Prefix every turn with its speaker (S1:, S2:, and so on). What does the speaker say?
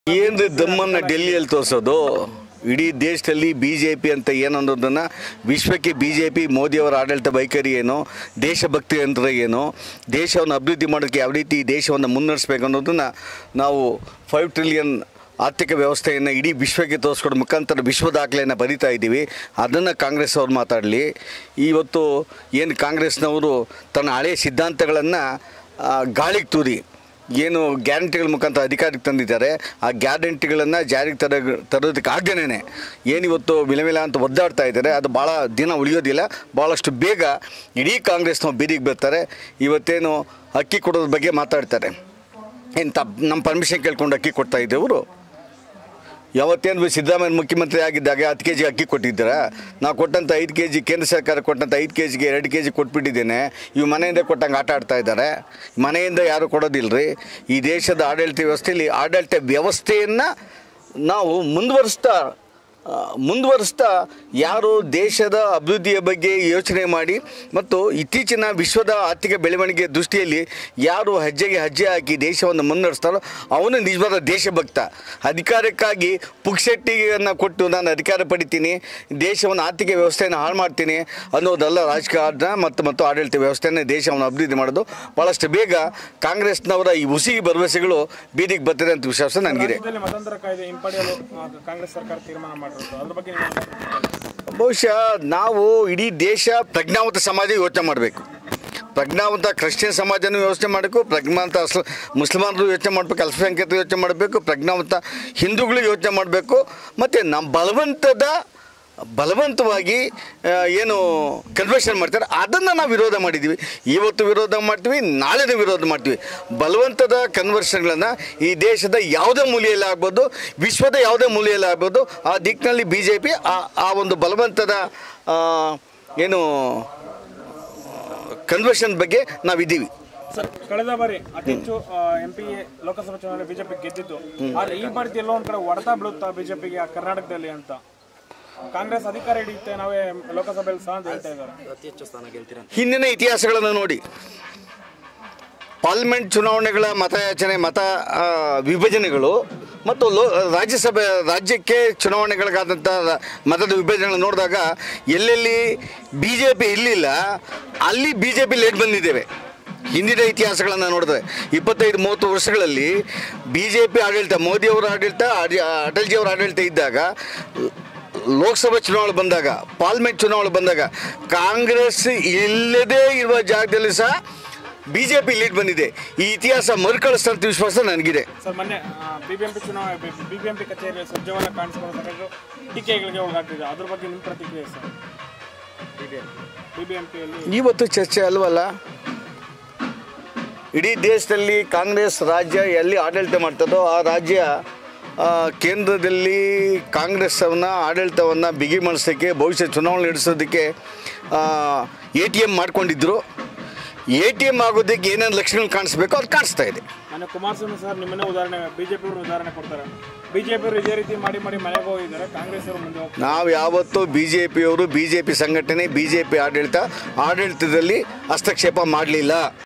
S1: ಏನು ದಮ್ಮನ್ನು ಡೆಲ್ಲಿಯಲ್ಲಿ ತೋರಿಸೋದು ಇಡೀ ದೇಶದಲ್ಲಿ ಬಿ ಜೆ ಪಿ ಅಂತ ಏನನ್ನೋದನ್ನು ವಿಶ್ವಕ್ಕೆ ಬಿ ಜೆ ಪಿ ಮೋದಿಯವರ ಆಡಳಿತ ವೈಖರಿ ಏನು ದೇಶಭಕ್ತಿ ಯಂತ್ರ ಏನು ದೇಶವನ್ನು ಅಭಿವೃದ್ಧಿ ಮಾಡೋಕ್ಕೆ ಯಾವ ರೀತಿ ಈ ದೇಶವನ್ನು ಮುನ್ನಡೆಸ್ಬೇಕು ಅನ್ನೋದನ್ನು ನಾವು ಫೈವ್ ಟ್ರಿಲಿಯನ್ ಆರ್ಥಿಕ ವ್ಯವಸ್ಥೆಯನ್ನು ಇಡೀ ವಿಶ್ವಕ್ಕೆ ತೋರಿಸ್ಕೊಡೋ ಮುಖಾಂತರ ವಿಶ್ವ ದಾಖಲೆಯನ್ನು ಬರಿತಾ ಇದ್ದೀವಿ ಅದನ್ನು ಕಾಂಗ್ರೆಸ್ ಅವ್ರು ಮಾತಾಡಲಿ ಇವತ್ತು ಏನು ಕಾಂಗ್ರೆಸ್ನವರು ತನ್ನ ಹಳೆಯ ಸಿದ್ಧಾಂತಗಳನ್ನು ಗಾಳಿಗೆ ತೂರಿ ಏನು ಗ್ಯಾರಂಟಿಗಳ ಮುಖಾಂತರ ಅಧಿಕಾರಕ್ಕೆ ತಂದಿದ್ದಾರೆ ಆ ಗ್ಯಾರಂಟಿಗಳನ್ನು ಜಾರಿಗೆ ತರ ತರೋದಕ್ಕೆ ಆಗ್ದೇನೆ ಏನಿವತ್ತು ವಿಲವಿಲ ಅಂತ ಒದ್ದಾಡ್ತಾ ಇದ್ದಾರೆ ಅದು ಭಾಳ ದಿನ ಉಳಿಯೋದಿಲ್ಲ ಭಾಳಷ್ಟು ಬೇಗ ಇಡೀ ಕಾಂಗ್ರೆಸ್ನವ್ರು ಬೀದಿಗೆ ಬರ್ತಾರೆ ಇವತ್ತೇನು ಅಕ್ಕಿ ಕೊಡೋದ್ರ ಬಗ್ಗೆ ಮಾತಾಡ್ತಾರೆ ಏನು ತ ನಮ್ಮ ಪರ್ಮಿಷನ್ ಕೇಳ್ಕೊಂಡು ಅಕ್ಕಿ ಕೊಡ್ತಾ ಇದ್ದೆವರು ಯಾವತ್ತೇನು ಸಿದ್ದರಾಮಯ್ಯ ಮುಖ್ಯಮಂತ್ರಿ ಆಗಿದ್ದಾಗ ಹತ್ತು ಕೆ ಜಿ ಅಕ್ಕಿ ಕೊಟ್ಟಿದ್ದೀರಾ ನಾವು ಕೊಟ್ಟಂಥ ಐದು ಕೆ ಜಿ ಕೇಂದ್ರ ಸರ್ಕಾರ ಕೊಟ್ಟಂಥ ಐದು ಕೆ ಜಿಗೆ ಎರಡು ಕೆ ಜಿ ಕೊಟ್ಬಿಟ್ಟಿದ್ದೇನೆ ಇವು ಮನೆಯಿಂದ ಕೊಟ್ಟಂಗೆ ಆಟ ಆಡ್ತಾ ಇದ್ದಾರೆ ಮನೆಯಿಂದ ಯಾರು ಕೊಡೋದಿಲ್ಲ ರೀ ಈ ದೇಶದ ಆಡಳಿತ ವ್ಯವಸ್ಥೆಯಲ್ಲಿ ಆಡಳಿತ ವ್ಯವಸ್ಥೆಯನ್ನು ನಾವು ಮುಂದುವರಿಸ್ತಾ ಆ, ಮುಂದುವರಿಸ್ತಾ ಯಾರು ದೇಶದ ಅಭಿವೃದ್ಧಿಯ ಬಗ್ಗೆ ಯೋಚನೆ ಮಾಡಿ ಮತ್ತು ಇತ್ತೀಚಿನ ವಿಶ್ವದ ಆರ್ಥಿಕ ಬೆಳವಣಿಗೆ ದೃಷ್ಟಿಯಲ್ಲಿ ಯಾರು ಹೆಜ್ಜೆಗೆ ಹೆಜ್ಜೆ ಹಾಕಿ ದೇಶವನ್ನು ಮುನ್ನಡೆಸ್ತಾರೋ ಅವನು ನಿಜವಾದ ದೇಶಭಕ್ತ ಅಧಿಕಾರಕ್ಕಾಗಿ ಪುಕ್ಸೆಟ್ಟಿಗೆಯನ್ನು ಕೊಟ್ಟು ನಾನು ಅಧಿಕಾರ ಪಡಿತೀನಿ ದೇಶವನ್ನು ಆರ್ಥಿಕ ವ್ಯವಸ್ಥೆಯನ್ನು ಹಾಳು ಮಾಡ್ತೀನಿ ಅನ್ನೋದಲ್ಲ ರಾಜಕಾರಣ ಮತ್ತು ಮತ್ತು ಆಡಳಿತ ವ್ಯವಸ್ಥೆಯನ್ನು ದೇಶವನ್ನು ಅಭಿವೃದ್ಧಿ ಮಾಡೋದು ಭಾಳಷ್ಟು ಬೇಗ ಕಾಂಗ್ರೆಸ್ನವರ ಈ ಹುಸಿಗೆ ಭರವಸೆಗಳು ಬೀದಿಗೆ ಬರ್ತಿದೆ ಅಂತ ವಿಶ್ವಾಸ ನನಗಿದೆ
S2: ರಾಜ್ಯದಲ್ಲಿ ಮತಾಂತರ ಕಾಯ್ದೆ ಹಿಂಪಡೆಯಲು ಆ, ಕಾಂಗ್ರೆಸ್ ಸರ್ಕಾರ ತೀರ್ಮಾನ ಮಾಡಿರೋದು ಅದ್ರ ಬಗ್ಗೆ ನೀವು
S1: ಬಹುಶಃ ನಾವು ಇಡೀ ದೇಶ ಪ್ರಜ್ಞಾವಂತ ಸಮಾಜ ಯೋಚನೆ ಮಾಡಬೇಕು ಪ್ರಜ್ಞಾವಂತ ಕ್ರಿಶ್ಚಿಯನ್ ಸಮಾಜನೂ ಯೋಚನೆ ಮಾಡಬೇಕು ಪ್ರಜ್ಞಾವಂತ ಅಸ್ಲ ಮುಸ್ಲಿಮಾನರು ಯೋಚನೆ ಮಾಡಬೇಕು ಅಲ್ಪಸಂಖ್ಯಾತರು ಯೋಚನೆ ಮಾಡಬೇಕು ಪ್ರಜ್ಞಾವಂತ ಹಿಂದೂಗಳು ಯೋಚನೆ ಮಾಡಬೇಕು ಮತ್ತು ನಮ್ಮ ಬಲವಂತದ ಬಲವಂತವಾಗಿ ಆ, ಏನು ಕನ್ವೆನ್ಷನ್ ಮಾಡ್ತಾರೆ ಅದನ್ನು ನಾವು ವಿರೋಧ ಮಾಡಿದ್ದೀವಿ ಇವತ್ತು ವಿರೋಧ ಮಾಡ್ತೀವಿ ನಾಳೆನೂ ವಿರೋಧ ಮಾಡ್ತೀವಿ ಬಲವಂತದ ಕನ್ವರ್ಷನ್ಗಳನ್ನು ಈ ದೇಶದ ಯಾವುದೇ ಮೂಲೆಯಲ್ಲಿ ಆಗ್ಬೋದು ವಿಶ್ವದ ಯಾವುದೇ ಮೂಲೆಯಲ್ಲಿ ಆಗ್ಬೋದು ಆ ದಿಕ್ಕಿನಲ್ಲಿ ಬಿ ಜೆ ಪಿ ಆ ಆ ಒಂದು ಬಲವಂತದ ಆ, ಏನು ಕನ್ವರ್ಷನ್ ಬಗ್ಗೆ ನಾವಿದ್ದೀವಿ
S2: ಸರ್ ಕಳೆದ ಬಾರಿ ಅತಿ ಹೆಚ್ಚು ಎಂ ಪಿ ಲೋಕಸಭಾ ಚುನಾವಣೆ ಬಿಜೆಪಿ ಗೆದ್ದಿತ್ತು ಆದ್ರೆ ಈ ಬಾರಿ ಎಲ್ಲೋ ಒಂದ್ ಕಡೆ ಹೊಡೆತ ಬೀಳುತ್ತಾ ಬಿಜೆಪಿಗೆ ಕರ್ನಾಟಕದಲ್ಲಿ ಅಂತ ಕಾಂಗ್ರೆಸ್ ಅಧಿಕಾರ ಹಿಡಿಯುತ್ತೆ ನಾವೇ ಲೋಕಸಭೆಯಲ್ಲಿ ಸಹ ಅಂತ ಹೇಳ್ತಾ ಇದ್ದಾರೆ
S1: ಹಿಂದಿನ ಇತಿಹಾಸಗಳನ್ನು ನೋಡಿ ಪಾರ್ಲಿಮೆಂಟ್ ಚುನಾವಣೆಗಳ ಮತಯಾಚನೆ ಮತ ಆ, ವಿಭಜನೆಗಳು ಮತ್ತು ಲೋ ರಾಜ್ಯಸಭೆ ರಾಜ್ಯಕ್ಕೆ ಚುನಾವಣೆಗಳಿಗಾದಂಥ ಮತದ ವಿಭಜನೆಗಳನ್ನು ನೋಡಿದಾಗ ಎಲ್ಲೆಲ್ಲಿ ಬಿ ಜೆ ಪಿ ಇರಲಿಲ್ಲ ಅಲ್ಲಿ ಬಿ ಜೆ ಪಿ ಲೇಟ್ ಬಂದಿದ್ದೇವೆ ಹಿಂದಿನ ಇತಿಹಾಸಗಳನ್ನು ನೋಡಿದ್ರೆ ಇಪ್ಪತ್ತೈದು ಮೂವತ್ತು ವರ್ಷಗಳಲ್ಲಿ ಬಿ ಜೆ ಪಿ ಆಡಳಿತ ಮೋದಿಯವರ ಆಡಳಿತ ಅಡಿ- ಅಟಲ್ಜಿಯವರ ಆಡಳಿತ ಇದ್ದಾಗ ಲೋಕಸಭಾ ಚುನಾವಣೆ ಬಂದಾಗ ಪಾರ್ಲಿಮೆಂಟ್ ಚುನಾವಣೆ ಬಂದಾಗ ಕಾಂಗ್ರೆಸ್ ಇಲ್ಲದೇ ಇರುವ ಜಾಗದಲ್ಲಿ ಸಹ ಬಿ ಜೆ ಪಿ ಲೀಡ್ ಬಂದಿದೆ ಈ ಇತಿಹಾಸ ಮರುಕಳಿಸ್ತಂತ ವಿಶ್ವಾಸ ನನಗಿದೆ
S2: ಸರ್ ಮೊನ್ನೆ ಬಿಬಿಎಂಪಿ ಚುನಾವಣೆ ಬಿಬಿಎಂಪಿ ಕಚೇರಿಯಲ್ಲಿ ಸಜ್ಜವನ್ನ ಕಾಣಿಸಿಕೊಂಡು ಸಾಕಷ್ಟು ಟೀಕೆಗಳಿಗೆ ಒಳಗಾಗ್ತಿದೆ ಅದ್ರ ಬಗ್ಗೆ ನಿಮ್ಮ ಪ್ರತಿಕ್ರಿಯೆ ಸರ್ ಬಿಬಿಎಂಪಿಯಲ್ಲಿ
S1: ಇವತ್ತು ಚರ್ಚೆ ಅಲ್ವಲ್ಲ ಇಡೀ ದೇಶದಲ್ಲಿ ಕಾಂಗ್ರೆಸ್ ರಾಜ್ಯ ಎಲ್ಲಿ ಆಡಳಿತ ಮಾಡ್ತದೋ ಆ ರಾಜ್ಯ ಆ, ಕೇಂದ್ರದಲ್ಲಿ ಕಾಂಗ್ರೆಸ್ಸವನ್ನು ಆಡಳಿತವನ್ನು ಬಿಗಿ ಮಾಡಿಸೋಕ್ಕೆ ಭವಿಷ್ಯ ಚುನಾವಣೆ ನಡೆಸೋದಕ್ಕೆ ಎ ಟಿ ಎಮ್ ಮಾಡ್ಕೊಂಡಿದ್ರು ಎ ಟಿ ಎಮ್ ಆಗೋದಕ್ಕೆ ಏನೇನು ಲಕ್ಷಣಗಳು ಕಾಣಿಸ್ಬೇಕೋ ಅದು ಕಾಣಿಸ್ತಾ ಇದೆ
S2: ಮೊನ್ನೆ ಕುಮಾರಸ್ವಾಮಿ ಸರ್ ನಿಮ್ಮನ್ನೇ ಉದಾಹರಣೆ ಬಿಜೆಪಿ ಅವರು ಉದಾಹರಣೆ ಕೊಡ್ತಾರೆ ಬಿಜೆಪಿ ಅವರು ಇದೇ ರೀತಿ ಮಾಡಿ ಮಾಡಿ ಮನೆಗೆ ಹೋಗಿದ್ದಾರೆ ಕಾಂಗ್ರೆಸ್ ಅವರು ಮುಂದೆ ಹೋಗ್ತಾರೆ
S1: ನಾವು ಯಾವತ್ತೂ ಬಿ ಜೆ ಪಿಯವರು ಬಿ ಜೆ ಪಿ ಸಂಘಟನೆ ಬಿ ಜೆ ಪಿ ಆಡಳಿತ ಆಡಳಿತದಲ್ಲಿ ಹಸ್ತಕ್ಷೇಪ ಮಾಡಲಿಲ್ಲ